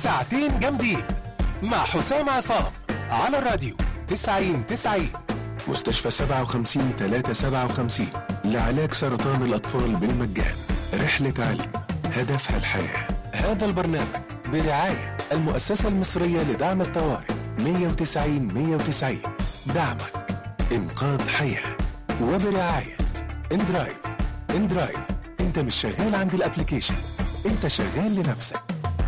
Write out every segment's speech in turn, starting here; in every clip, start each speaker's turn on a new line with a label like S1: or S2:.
S1: ساعتين جامدين مع حسام عصام على الراديو 90 90
S2: مستشفى 57 357 لعلاج سرطان الأطفال بالمجان رحلة علم هدفها الحياة
S1: هذا البرنامج برعاية المؤسسة المصرية لدعم الطوارئ 190 190 دعمك إنقاذ حياة وبرعاية اندرايف اندرايف انت مش شغال عند الابليكيشن انت شغال لنفسك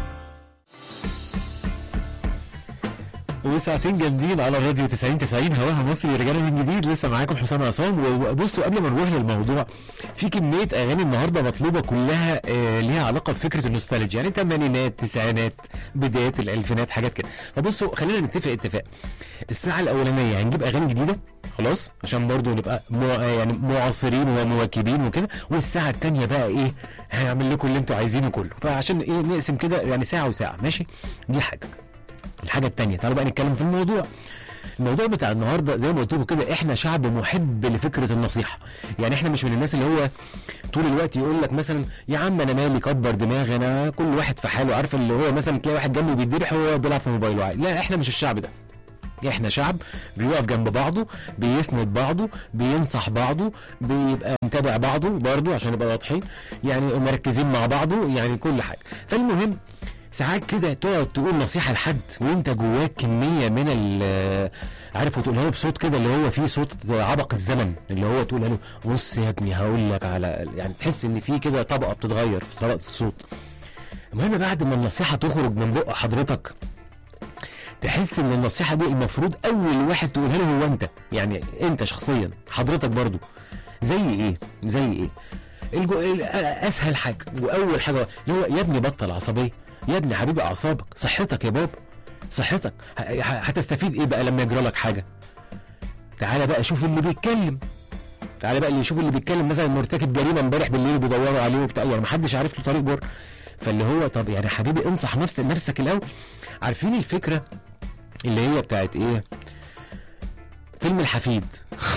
S3: وساعتين جامدين على الراديو 90 90 هواها مصري رجعنا من جديد لسه معاكم حسام عصام وبصوا قبل ما نروح للموضوع في كميه اغاني النهارده مطلوبه كلها آه ليها علاقه بفكره النوستالجيا يعني ثمانينات تسعينات بدايات الالفينات حاجات كده فبصوا خلينا نتفق اتفاق الساعه الاولانيه هنجيب اغاني جديده خلاص عشان برضو نبقى مو يعني معاصرين ومواكبين وكده والساعه الثانيه بقى ايه هنعمل لكم اللي انتوا عايزينه كله فعشان ايه نقسم كده يعني ساعه وساعه ماشي دي حاجه الحاجه الثانيه تعالوا بقى نتكلم في الموضوع الموضوع بتاع النهارده زي ما قلت لكم كده احنا شعب محب لفكره النصيحه يعني احنا مش من الناس اللي هو طول الوقت يقول لك مثلا يا عم انا مالي كبر دماغي انا كل واحد في حاله عارف اللي هو مثلا تلاقي واحد جنبه بيتذبح وهو بيلعب في موبايله عادي لا احنا مش الشعب ده احنا شعب بيقف جنب بعضه بيسند بعضه بينصح بعضه بيبقى متابع بعضه برضه عشان نبقى واضحين يعني مركزين مع بعضه يعني كل حاجه فالمهم ساعات كده تقعد تقول نصيحه لحد وانت جواك كميه من ال عارف وتقولها له بصوت كده اللي هو فيه صوت عبق الزمن اللي هو تقولها له بص يا ابني هقول لك على يعني تحس ان في كده طبقه بتتغير في طبقه الصوت المهم بعد ما النصيحه تخرج من بق حضرتك تحس ان النصيحه دي المفروض اول واحد تقولها له هو انت يعني انت شخصيا حضرتك برضو زي ايه زي ايه الجو... اسهل حاجه واول حاجه اللي هو يا ابني بطل عصبيه يا ابني حبيبي اعصابك صحتك يا بابا صحتك هتستفيد ايه بقى لما يجرى لك حاجه تعالى بقى شوف اللي بيتكلم تعالى بقى اللي يشوف اللي بيتكلم مثلا مرتكب جريمه امبارح بالليل بيدوروا عليه وبتاع يعني محدش عارف له طريق جر فاللي هو طب يعني حبيبي انصح نفس نفسك الاول عارفين الفكره اللي هي بتاعت ايه فيلم الحفيد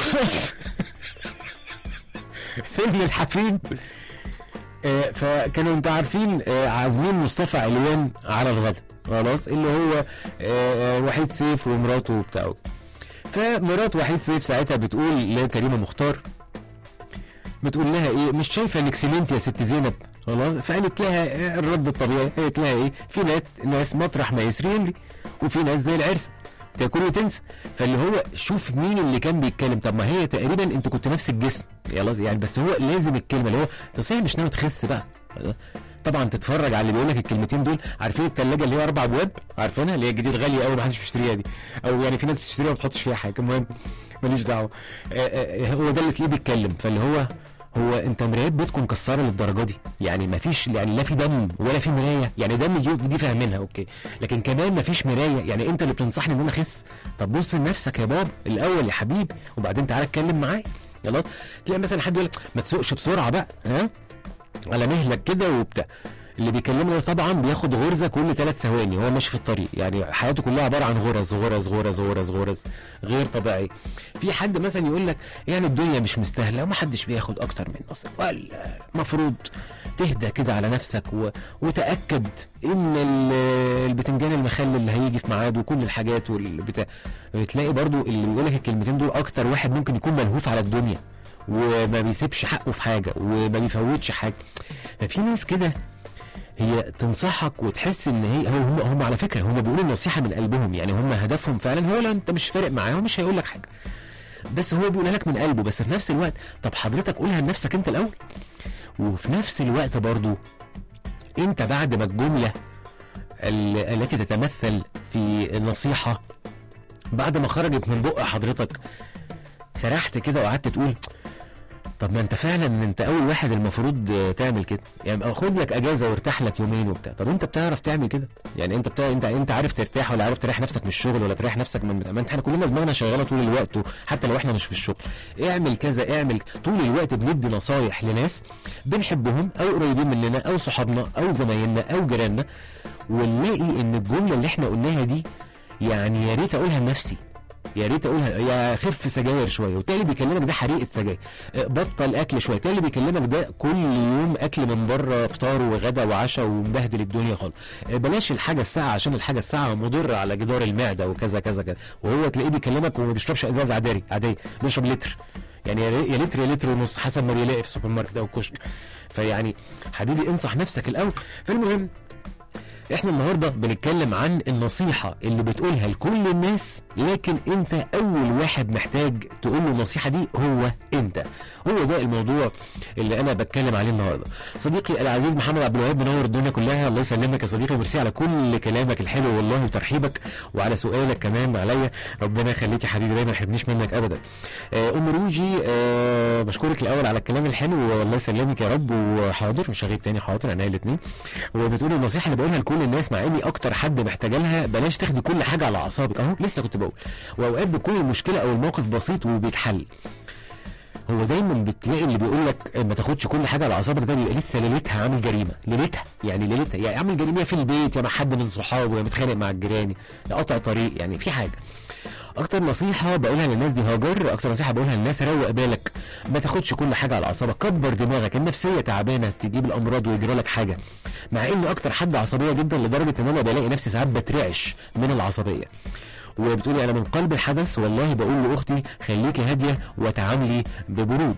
S3: فيلم الحفيد آه فكانوا انتوا عارفين آه عازمين مصطفى علوان على الغداء خلاص اللي هو آه وحيد سيف ومراته وبتاعه فمرات وحيد سيف ساعتها بتقول لكريمه مختار بتقول لها ايه مش شايفه انك سمنت يا ست زينب خلاص فقالت لها الرد الطبيعي قالت لها ايه في ناس ناس مطرح ما يسري يمري وفي ناس زي العرسه تاكل وتنسى فاللي هو شوف مين اللي كان بيتكلم طب ما هي تقريبا انتوا كنتوا نفس الجسم يلا يعني بس هو لازم الكلمه اللي هو انت صحيح مش ناوي تخس بقى طبعا تتفرج على اللي بيقول لك الكلمتين دول عارفين الثلاجه اللي هي اربع ابواب عارفينها اللي هي جديد غاليه قوي ما حدش بيشتريها دي او يعني في ناس بتشتريها وما بتحطش فيها حاجه المهم ماليش دعوه هو ده اللي تلاقيه بيتكلم فاللي هو هو انت مرايات بيتكم مكسره للدرجه دي يعني ما فيش يعني لا في دم ولا في مرايه يعني دم دي, دي فاهمينها اوكي لكن كمان ما فيش مرايه يعني انت اللي بتنصحني ان انا اخس طب بص لنفسك يا بابا الاول يا حبيبي وبعدين تعالى اتكلم معايا خلاص تلاقي مثلا حد يقول لك ما تسوقش بسرعه بقى ها على مهلك كده وبتاع اللي بيكلمنا طبعا بياخد غرزه كل ثلاث ثواني هو ماشي في الطريق يعني حياته كلها عباره عن غرز غرز غرز غرز غرز غير طبيعي في حد مثلا يقول لك يعني الدنيا مش مستاهله وما حدش بياخد اكتر من نصيب ولا المفروض تهدى كده على نفسك و... وتاكد ان البتنجان المخلل اللي هيجي في ميعاده وكل الحاجات والبتاع تلاقي برضو اللي بيقول لك الكلمتين دول اكتر واحد ممكن يكون ملهوف على الدنيا وما بيسيبش حقه في حاجه وما بيفوتش حاجه ففي ناس كده هي تنصحك وتحس ان هي هم هم على فكره هم بيقولوا النصيحه من قلبهم يعني هم هدفهم فعلا هو لا انت مش فارق معاه مش هيقول لك حاجه بس هو بيقولها لك من قلبه بس في نفس الوقت طب حضرتك قولها لنفسك انت الاول وفي نفس الوقت برضو انت بعد ما الجمله التي تتمثل في النصيحه بعد ما خرجت من بق حضرتك سرحت كده وقعدت تقول طب ما انت فعلا انت اول واحد المفروض تعمل كده يعني خد لك اجازه وارتاح لك يومين وبتاع طب انت بتعرف تعمل كده يعني انت بتاع انت انت عارف ترتاح ولا عارف تريح نفسك من الشغل ولا تريح نفسك من ما انت احنا كلنا دماغنا شغاله طول الوقت حتى لو احنا مش في الشغل اعمل كذا اعمل طول الوقت بندي نصايح لناس بنحبهم او قريبين مننا او صحابنا او زمايلنا او جيراننا ونلاقي ان الجمله اللي احنا قلناها دي يعني يا ريت اقولها لنفسي يا ريت اقولها يا خف سجاير شويه والتاني بيكلمك ده حريقه سجاير آه، بطل اكل شويه التاني بيكلمك ده كل يوم اكل من بره فطار وغدا وعشاء ومبهدل الدنيا خالص آه، بلاش الحاجه الساقعه عشان الحاجه الساقعه مضره على جدار المعده وكذا كذا كذا وهو تلاقيه بيكلمك وما بيشربش ازاز عادي عاديه بيشرب لتر يعني يا ري- يا لتر يا لتر ونص حسب ما بيلاقي في السوبر ماركت او الكشك فيعني حبيبي انصح نفسك الاول فالمهم احنا النهارده بنتكلم عن النصيحه اللي بتقولها لكل الناس لكن انت اول واحد محتاج تقول له النصيحه دي هو انت هو ده الموضوع اللي انا بتكلم عليه النهارده صديقي العزيز محمد عبد الوهاب منور الدنيا كلها الله يسلمك يا صديقي ميرسي على كل كلامك الحلو والله وترحيبك وعلى سؤالك كمان عليا ربنا يخليك يا حبيبي دايما ما يحرمنيش منك ابدا آه، ام روجي آه، بشكرك الاول على الكلام الحلو والله يسلمك يا رب وحاضر مش هغيب تاني حاضر عينيا الاثنين وبتقول النصيحه اللي بقولها لكل الناس مع اني اكتر حد محتاجه لها بلاش تاخدي كل حاجه على اعصابك اهو لسه كنت بقول واوقات بتكون المشكله او الموقف بسيط وبيتحل هو دايما بتلاقي اللي بيقول لك ما تاخدش كل حاجه على اعصابك ده بيبقى لسه ليلتها عامل جريمه ليلتها يعني ليلتها يعني عامل جريمه في البيت يا مع حد من صحابه يا متخانق مع الجيران يا قطع طريق يعني في حاجه اكتر نصيحه بقولها للناس دي هاجر اكتر نصيحه بقولها للناس روق بالك ما تاخدش كل حاجه على اعصابك كبر دماغك النفسيه تعبانه تجيب الامراض ويجرى لك حاجه مع اني اكتر حد عصبيه جدا لدرجه ان انا بلاقي نفسي ساعات بترعش من العصبيه وبتقولي انا من قلب الحدث والله بقول لاختي خليكي هاديه وتعاملي ببرود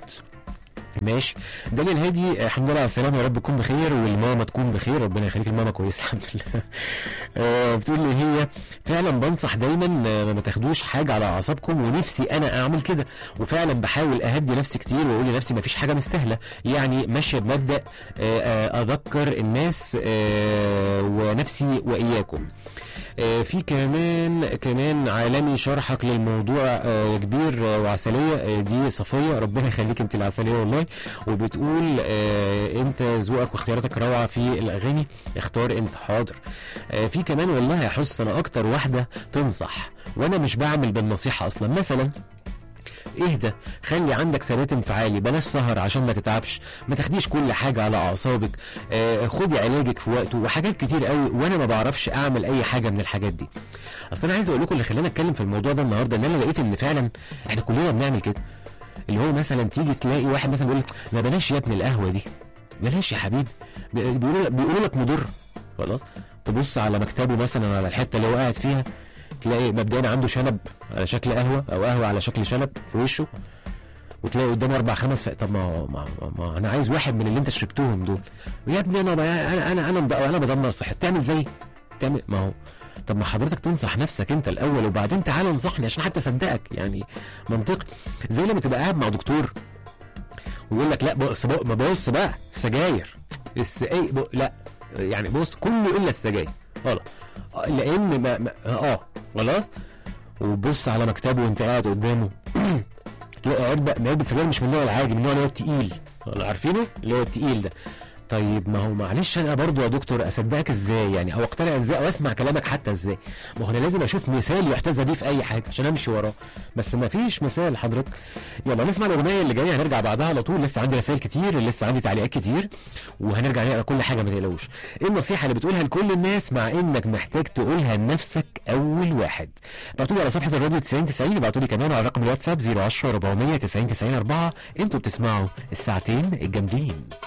S3: ماشي دانيال هادي آه، الحمد لله على السلامه يا رب تكون بخير والماما تكون بخير ربنا يخليك الماما كويسه الحمد لله آه، بتقول لي هي فعلا بنصح دايما آه، ما تاخدوش حاجه على اعصابكم ونفسي انا اعمل كده وفعلا بحاول اهدي نفسي كتير واقول لنفسي ما فيش حاجه مستاهله يعني ماشيه بمبدا آه، آه، اذكر الناس آه، ونفسي واياكم آه، في كمان كمان عالمي شرحك للموضوع آه، يا كبير آه، وعسليه آه، دي صفيه ربنا يخليك انت العسليه والله وبتقول آه، انت ذوقك واختياراتك روعه في الاغاني اختار انت حاضر آه، في كمان والله يا حس انا اكتر واحده تنصح وانا مش بعمل بالنصيحه اصلا مثلا اهدى خلي عندك ثبات انفعالي بلاش سهر عشان ما تتعبش ما تاخديش كل حاجه على اعصابك آه خدي علاجك في وقته وحاجات كتير قوي وانا ما بعرفش اعمل اي حاجه من الحاجات دي اصل انا عايز اقول لكم اللي خلاني اتكلم في الموضوع ده النهارده ان انا لقيت ان فعلا احنا كلنا بنعمل كده اللي هو مثلا تيجي تلاقي واحد مثلا بيقول لك ما بلاش يا ابني القهوه دي بلاش يا حبيبي بي- بيقولوا بيقولوا لك مضر خلاص تبص على مكتبه مثلا على الحته اللي هو قاعد فيها تلاقي مبدئيا عنده شنب على شكل قهوه او قهوه على شكل شنب في وشه وتلاقي قدامه اربع خمس فئة طب ما, ما, ما, ما انا عايز واحد من اللي انت شربتهم دول يا ابني انا انا انا انا, مد- أنا بدمر صحتي تعمل زي تعمل ما هو طب ما حضرتك تنصح نفسك انت الاول وبعدين تعالى انصحني عشان حتى اصدقك يعني منطقي زي لما تبقى قاعد مع دكتور ويقول لك لا بص بق- ما بص بقى سجاير السقاي بق- لا يعني بص كله الا السجاير غلط آه، لان ما, ما اه خلاص وبص على مكتبه وانت قاعد قدامه تلاقي علبه علبه سجاير مش من النوع العادي من النوع اللي هو التقيل ولا عارفينه اللي هو التقيل ده طيب ما هو معلش انا برضو يا دكتور اصدقك ازاي يعني او اقتنع ازاي او اسمع كلامك حتى ازاي ما هو انا لازم اشوف مثال يحتذى بيه في اي حاجه عشان امشي وراه بس ما فيش مثال حضرتك يلا نسمع الاغنيه اللي جايه هنرجع بعدها على طول لسه عندي رسائل كتير لسه عندي تعليقات كتير وهنرجع نقرا كل حاجه ما تقلقوش ايه النصيحه اللي بتقولها لكل الناس مع انك محتاج تقولها لنفسك اول واحد ابعتوا لي على صفحه الراديو 90 90 ابعتوا لي كمان على رقم الواتساب 010 400 90 90 4 انتوا بتسمعوا الساعتين الجامدين